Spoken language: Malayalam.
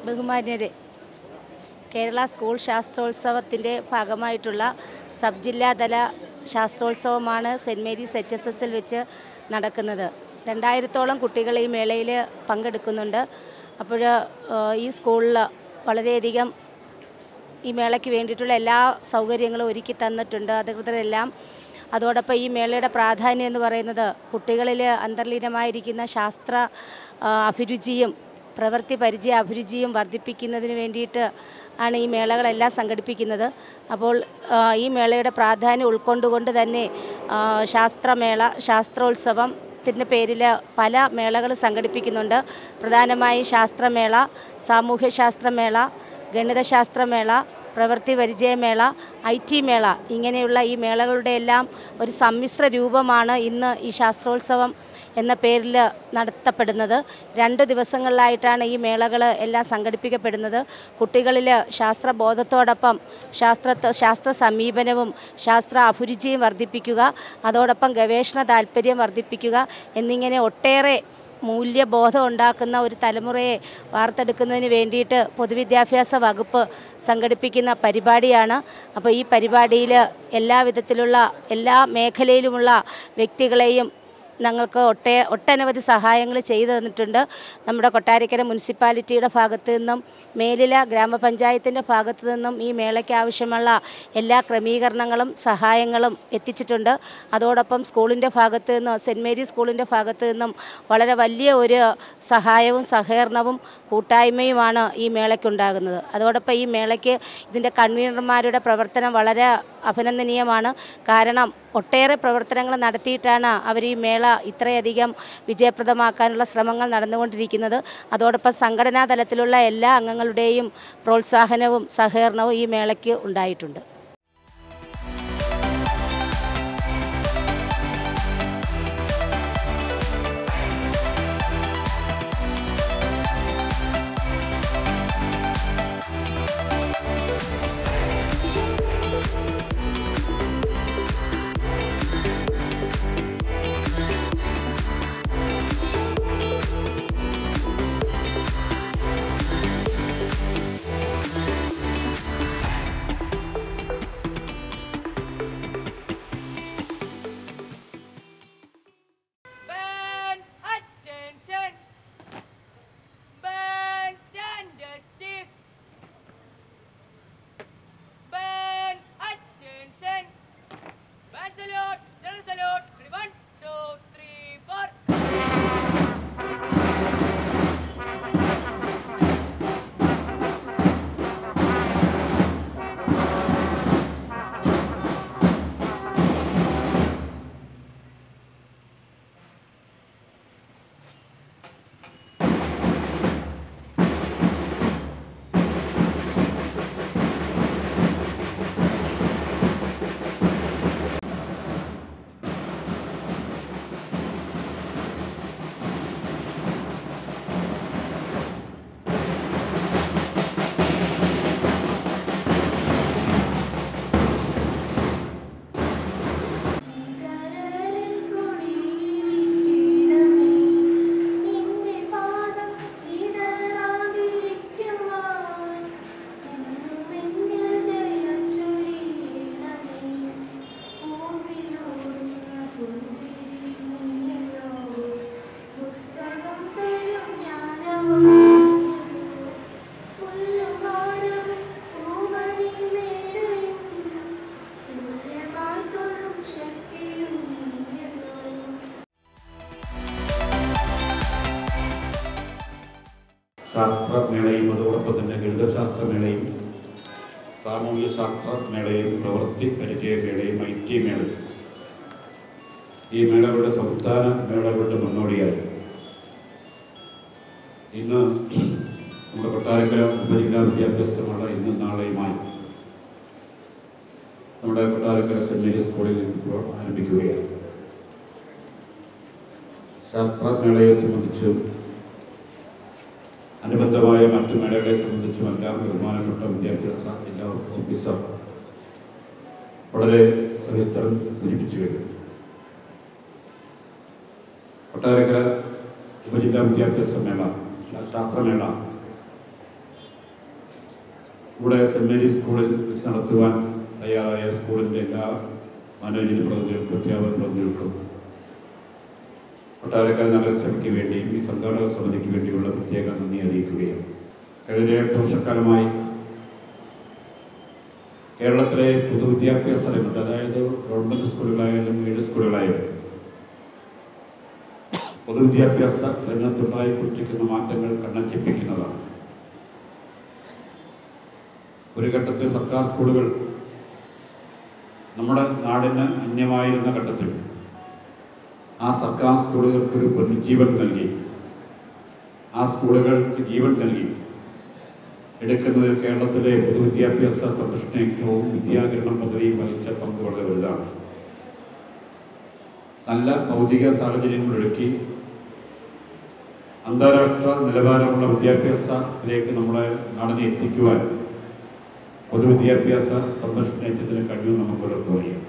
ബഹുമാന്യരെ കേരള സ്കൂൾ ശാസ്ത്രോത്സവത്തിൻ്റെ ഭാഗമായിട്ടുള്ള സബ് ജില്ലാതല ശാസ്ത്രോത്സവമാണ് സെൻറ്റ് മേരീസ് എച്ച് എസ് എസിൽ വെച്ച് നടക്കുന്നത് രണ്ടായിരത്തോളം കുട്ടികൾ ഈ മേളയിൽ പങ്കെടുക്കുന്നുണ്ട് അപ്പോൾ ഈ സ്കൂളിൽ വളരെയധികം ഈ മേളയ്ക്ക് വേണ്ടിയിട്ടുള്ള എല്ലാ സൗകര്യങ്ങളും ഒരുക്കി തന്നിട്ടുണ്ട് അധികൃതരെല്ലാം അതോടൊപ്പം ഈ മേളയുടെ പ്രാധാന്യം എന്ന് പറയുന്നത് കുട്ടികളിൽ അന്തർലീനമായിരിക്കുന്ന ശാസ്ത്ര ആ, അഭിരുചിയും പ്രവൃത്തി പരിചയ അഭിരുചിയും വർദ്ധിപ്പിക്കുന്നതിന് വേണ്ടിയിട്ട് ആണ് ഈ മേളകളെല്ലാം സംഘടിപ്പിക്കുന്നത് അപ്പോൾ ആ, ഈ മേളയുടെ പ്രാധാന്യം ഉൾക്കൊണ്ടുകൊണ്ട് തന്നെ ആ, ശാസ്ത്രമേള ശാസ്ത്രോത്സവം ത്തിൻ്റെ പേരിൽ പല മേളകൾ സംഘടിപ്പിക്കുന്നുണ്ട് പ്രധാനമായും ശാസ്ത്രമേള സാമൂഹ്യശാസ്ത്രമേള ഗണിതശാസ്ത്രമേള പ്രവൃത്തി പരിചയമേള ഐ ടി മേള ഇങ്ങനെയുള്ള ഈ മേളകളുടെ എല്ലാം ഒരു സമ്മിശ്ര രൂപമാണ് ഇന്ന് ഈ ശാസ്ത്രോത്സവം എന്ന പേരിൽ നടത്തപ്പെടുന്നത് രണ്ട് ദിവസങ്ങളിലായിട്ടാണ് ഈ മേളകൾ എല്ലാം സംഘടിപ്പിക്കപ്പെടുന്നത് കുട്ടികളിൽ ശാസ്ത്രബോധത്തോടൊപ്പം ശാസ്ത്ര ശാസ്ത്ര സമീപനവും ശാസ്ത്ര അഭിരുചിയും വർദ്ധിപ്പിക്കുക അതോടൊപ്പം ഗവേഷണ താല്പര്യം വർദ്ധിപ്പിക്കുക എന്നിങ്ങനെ ഒട്ടേറെ മൂല്യബോധം ഉണ്ടാക്കുന്ന ഒരു തലമുറയെ വാർത്തെടുക്കുന്നതിന് വേണ്ടിയിട്ട് പൊതുവിദ്യാഭ്യാസ വകുപ്പ് സംഘടിപ്പിക്കുന്ന പരിപാടിയാണ് അപ്പോൾ ഈ പരിപാടിയിൽ എല്ലാ വിധത്തിലുള്ള എല്ലാ മേഖലയിലുമുള്ള വ്യക്തികളെയും ഞങ്ങൾക്ക് ഒട്ടേ ഒട്ടനവധി സഹായങ്ങൾ ചെയ്തു തന്നിട്ടുണ്ട് നമ്മുടെ കൊട്ടാരക്കര മുനിസിപ്പാലിറ്റിയുടെ ഭാഗത്തു നിന്നും മേലില ഗ്രാമപഞ്ചായത്തിൻ്റെ ഭാഗത്തു നിന്നും ഈ മേളയ്ക്ക് ആവശ്യമുള്ള എല്ലാ ക്രമീകരണങ്ങളും സഹായങ്ങളും എത്തിച്ചിട്ടുണ്ട് അതോടൊപ്പം സ്കൂളിൻ്റെ ഭാഗത്തു നിന്ന് സെൻറ്റ് മേരി സ്കൂളിൻ്റെ ഭാഗത്തു നിന്നും വളരെ വലിയ ഒരു സഹായവും സഹകരണവും കൂട്ടായ്മയുമാണ് ഈ മേളയ്ക്കുണ്ടാകുന്നത് അതോടൊപ്പം ഈ മേളയ്ക്ക് ഇതിൻ്റെ കൺവീനർമാരുടെ പ്രവർത്തനം വളരെ അഭിനന്ദനീയമാണ് കാരണം ഒട്ടേറെ പ്രവർത്തനങ്ങൾ നടത്തിയിട്ടാണ് അവർ ഈ മേള ഇത്രയധികം വിജയപ്രദമാക്കാനുള്ള ശ്രമങ്ങൾ നടന്നുകൊണ്ടിരിക്കുന്നത് അതോടൊപ്പം സംഘടനാ തലത്തിലുള്ള എല്ലാ അംഗങ്ങളുടെയും പ്രോത്സാഹനവും സഹകരണവും ഈ മേളയ്ക്ക് ഉണ്ടായിട്ടുണ്ട് Band attention. Band stand at this. Band attention. Band salute. General salute. Ready, One, two, three, four. കരളിൽ കുടിയിരിക്കണമേ നിന്റെ പാദം ഇടറാതിരിക്കുവാൻ എന്നുമെന്നിൽ ദയ ചൊരിയണമേ പൂവിലൂറുന്ന പുഞ്ചിരി നീയല്ലോ പുസ്തകം തരും ജ്ഞാനവും നീയല്ലോ പുല്ലുപാടവും പൂമണി മേടയും തുല്യമായി തൊഴും ശക്തിയും നീയല്ലോ ശാസ്ത്രമേളയും അതോടൊപ്പം തന്നെ ഗണിതശാസ്ത്രമേളയും സാമൂഹ്യ ശാസ്ത്രമേളയും പ്രവൃത്തി പരിചയമേളയും ഐ ടി മേളയും ഈ മേളകളുടെ സംസ്ഥാന മേളകളുടെ മുന്നോടിയായി ഇന്ന് നമ്മുടെ കൊട്ടാരക്കര ഉപജില്ലാ വിദ്യാഭ്യാസമേള ഇന്നും നാളെയുമായി നമ്മുടെ കൊട്ടാരക്കര സെന്റ് മേരീസ് സ്കൂളിൽ ഇപ്പോൾ ആരംഭിക്കുകയാണ് ശാസ്ത്രമേളയെ സംബന്ധിച്ചും അനുബന്ധമായ മറ്റു മേളകളെ സംബന്ധിച്ചുമെല്ലാം ബഹുമാനപ്പെട്ട വിദ്യാഭ്യാസ ജില്ലാ ഓഫീസർ വളരെ സവിസ്തരം സൂചിപ്പിച്ചു കഴിഞ്ഞു കൊട്ടാരക്കര ഉപജില്ലാ വിദ്യാഭ്യാസ മേള ശാസ്ത്രമേള ഇവിടെ സെൻറ് മേരീസ് സ്കൂളിൽ വെച്ച് നടത്തുവാൻ തയ്യാറായ സ്കൂളിൻ്റെ എല്ലാ മാനേജിംഗ് പ്രതിനിധികൾക്കും അധ്യാപക പ്രതിനിധികൾക്കും കൊട്ടാരക്കര നഗരസഭയ്ക്ക് വേണ്ടിയും ഈ സംഘാടക സമിതിക്ക് വേണ്ടിയുള്ള പ്രത്യേക നന്ദി അറിയിക്കുകയാണ് കഴിഞ്ഞ എട്ട് വർഷക്കാലമായി കേരളത്തിലെ പൊതുവിദ്യാഭ്യാസ രംഗത്ത് അതായത് ഗവൺമെൻറ് സ്കൂളുകളായാലും എയ്ഡ് സ്കൂളുകളായാലും പൊതുവിദ്യാഭ്യാസ രംഗത്തുണ്ടായിക്കൊണ്ടിരിക്കുന്ന മാറ്റങ്ങൾ കണ്ണഞ്ചിപ്പിക്കുന്നതാണ് ഒരു ഘട്ടത്തിൽ സർക്കാർ സ്കൂളുകൾ നമ്മുടെ നാടിന് അന്യമായിരുന്ന ഘട്ടത്തിൽ ആ സർക്കാർ സ്കൂളുകൾക്ക് ഒരു പുനരുജ്ജീവൻ നൽകി ആ സ്കൂളുകൾക്ക് ജീവൻ നൽകി എടുക്കുന്നതിൽ കേരളത്തിലെ പൊതുവിദ്യാഭ്യാസ സംരക്ഷണവും വിദ്യാകിരണം പദ്ധതിയും വഹിച്ച പങ്ക് വളരെ വലുതാണ് നല്ല ഭൗതിക സാഹചര്യങ്ങൾ ഒരുക്കി അന്താരാഷ്ട്ര നിലവാരമുള്ള വിദ്യാഭ്യാസത്തിലേക്ക് നമ്മളെ നാടിനെ എത്തിക്കുവാൻ പൊതുവിദ്യാഭ്യാസ സംരക്ഷണത്തിന് കഴിയും നമുക്ക് ഉറപ്പറിയാം